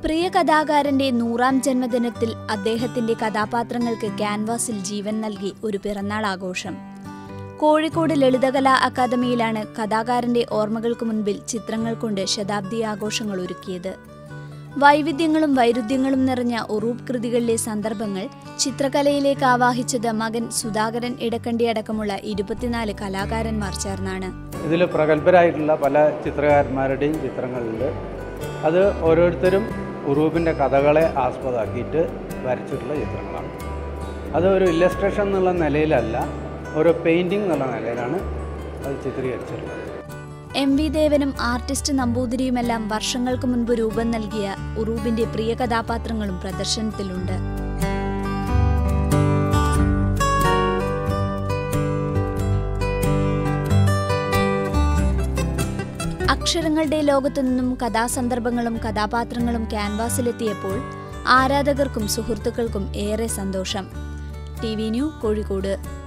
പ്രിയ കഥാകാരന്റെ നൂറാം ജന്മദിനത്തിൽ അദ്ദേഹത്തിന്റെ കഥാപാത്രങ്ങൾക്ക് ക്യാൻവാസിൽ ജീവൻ നൽകി ഒരു പിറന്നാൾ ആഘോഷം കോഴിക്കോട് ലളിതകലാ അക്കാദമിയിലാണ് കഥാകാരന്റെ ഓർമ്മകൾക്ക് മുൻപിൽ ചിത്രങ്ങൾ കൊണ്ട് ശതാബ്ദി ആഘോഷങ്ങൾ ഒരുക്കിയത് വൈവിധ്യങ്ങളും വൈരുദ്ധ്യങ്ങളും നിറഞ്ഞ ഉറൂബ് കൃതികളിലെ സന്ദർഭങ്ങൾ ചിത്രകലയിലേക്ക് ആവാഹിച്ചത് മകൻ സുധാകരൻ ഇടക്കണ്ടി അടക്കമുള്ള ഇരുപത്തിനാല് കലാകാരന്മാർ ചേർന്നാണ് ഇതിൽ പ്രഗത്ഭരായിട്ടുള്ള പല ചിത്രകാരന്മാരുടെയും ചിത്രങ്ങളുണ്ട് അത് ഓരോരുത്തരും ഉറൂബിൻ്റെ കഥകളെ ആസ്പദമാക്കിയിട്ട് വരച്ചിട്ടുള്ള ചിത്രങ്ങളാണ് അത് ഒരു ഇല്ലസ്ട്രേഷൻ എന്നുള്ള നിലയിലല്ല ഒരു പെയിൻറ്റിംഗ് എന്നുള്ള നിലയിലാണ് അത് ചിത്രീകരിച്ചിട്ടുള്ളത് എം വി ദേവനും ആർട്ടിസ്റ്റ് നമ്പൂതിരിയുമെല്ലാം വർഷങ്ങൾക്ക് മുൻപ് രൂപം നൽകിയ ഉറൂബിന്റെ പ്രിയ കഥാപാത്രങ്ങളും പ്രദർശനത്തിലുണ്ട് അക്ഷരങ്ങളുടെ ലോകത്തു നിന്നും കഥാസന്ദർഭങ്ങളും കഥാപാത്രങ്ങളും ക്യാൻവാസിലെത്തിയപ്പോൾ ആരാധകർക്കും സുഹൃത്തുക്കൾക്കും ഏറെ സന്തോഷം ടി വി ന്യൂ കോഴിക്കോട്